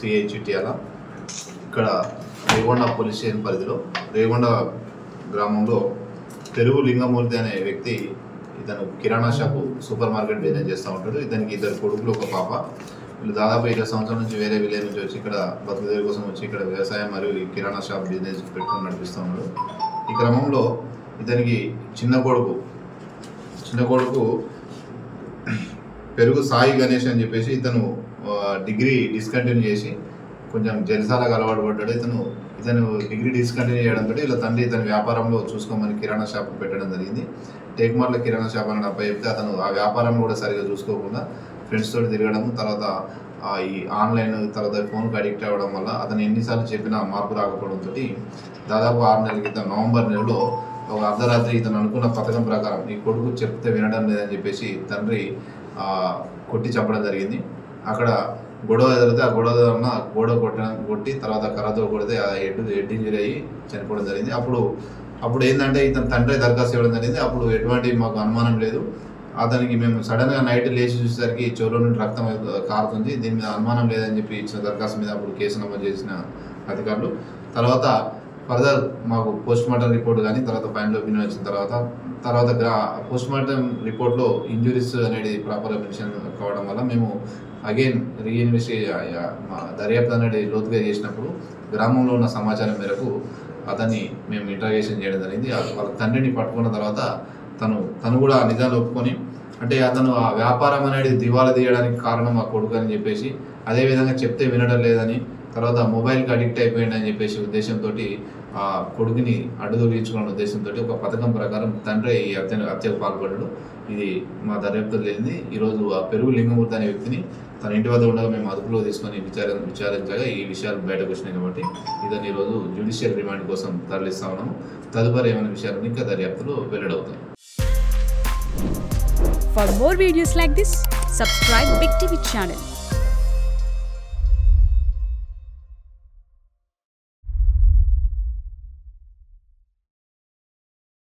CI Chityal ఇక్కడ Regonda police station పరిధిలో రేగొండ గ్రామంలో తెలుగు లింగమూర్తి అనే వ్యక్తి ఇతను kirana shop super market business చేస్తూ ఉంటాడు ఇతనికి ఇద్దరు కొడుకులు ఒక పాప వీళ్ళు దాదాపు ఇరవై సంవత్సరాల నుంచి వేరే విలేజ్ నుంచి వచ్చి ఇక్కడ బతుకుదేవి కోసం వచ్చి ఇక్కడ వ్యవసాయం మరియు ఈ కిరాణా షాప్ బిజినెస్ పెట్టుకుని నడిపిస్తూ ఉన్నాడు ఈ క్రమంలో ఇతనికి చిన్న కొడుకు చిన్న కొడుకు పెరుగు సాయి గణేష్ అని చెప్పేసి ఇతను ఆ, డిగ్రీ డిస్కంటిన్యూ చేసి కొంచెం జలసాలకు అలవాటు పడ్డాడు ఇతను ఇతను డిగ్రీ డిస్కంటిన్యూ చేయడంతో ఇలా తండ్రి ఇతని వ్యాపారంలో చూసుకోమని కిరాణా షాప్ పెట్టడం జరిగింది టేక్మార్ల కిరాణా షాప్ అని అబ్బాయి చెప్తే అతను ఆ వ్యాపారం కూడా సరిగా చూసుకోకుండా ఫ్రెండ్స్ తోటి తిరగడం తర్వాత ఆ, ఈ ఆన్లైన్ తర్వాత ఫోన్కి అడిక్ట్ అవ్వడం వల్ల అతను ఎన్నిసార్లు చెప్పినా మార్పు రాకపోవడంతో దాదాపు ఆరు నెలల క్రితం నవంబర్ నెలలో ఒక అర్ధరాత్రి ఇతను అనుకున్న పథకం ప్రకారం ఈ కొడుకు చెప్తే వినడం లేదని చెప్పేసి తండ్రి ఆ, కొట్టి చంపడం జరిగింది అక్కడ గొడవ ఎదిరితే ఆ గొడవ వలన గోడ కొట్టడం కొట్టి తర్వాత కర్రతో కొడితే ఆ హెడ్ హెడ్ ఇంజరీ అయ్యి చనిపోవడం జరిగింది అప్పుడు అప్పుడు ఏంటంటే ఇతను తండ్రి దరఖాస్తు ఇవ్వడం జరిగింది అప్పుడు ఎటువంటి మాకు అనుమానం లేదు అతనికి మేము సడన్గా నైట్ లేచి చూసేసరికి చెవులో నుండి రక్తం కారుతుంది దీని మీద అనుమానం లేదని చెప్పి ఇచ్చిన దరఖాస్తు మీద అప్పుడు కేసు నమోదు చేసిన అధికారులు తర్వాత ఫర్దర్ మాకు పోస్ట్ మార్టం రిపోర్ట్ కానీ తర్వాత ఫైనల్ ఒపీనియన్ వచ్చిన తర్వాత తర్వాత గ్రా పోస్ట్ మార్టం రిపోర్ట్లో ఇంజురీస్ అనేది ప్రాపర్ మెన్షన్ కావడం వల్ల మేము అగైన్ రీఇన్వెస్టి దర్యాప్తు అనేది లోతుగా చేసినప్పుడు గ్రామంలో ఉన్న సమాచారం మేరకు అతన్ని మేము ఇంటర్గేషన్ చేయడం జరిగింది ఆ వాళ్ళ తండ్రిని పట్టుకున్న తర్వాత తను తను కూడా ఆ నిజాలు ఒప్పుకొని అంటే అతను ఆ వ్యాపారం అనేది దివాలా తీయడానికి కారణం ఆ కొడుకు అని చెప్పేసి అదేవిధంగా చెప్తే వినడం లేదని తర్వాత మొబైల్కి అడిక్ట్ అయిపోయింది అని చెప్పేసి ఉద్దేశంతో ఆ కొడుకుని అడ్డుదొలించుకున్న ఉద్దేశంతో ఒక పథకం ప్రకారం తండ్రి ఈ హత్య హత్యకు పాల్పడ్డాడు ఇది మా దర్యాప్తు లేనిది ఈరోజు ఆ పెరుగు లింగమూర్తి అనే వ్యక్తిని తన ఇంటి వద్ద ఉండగా మేము అదుపులో తీసుకొని విచార విచారించగా ఈ విషయాలు బయటకు వచ్చినాయి కాబట్టి ఇదని ఈరోజు జ్యుడిషియల్ రిమాండ్ కోసం తరలిస్తా ఉన్నాము తదుపరి ఏమైనా విషయాలు ఇంకా దర్యాప్తులో వెల్లడవుతాయి For more videos like this, subscribe Big TV channel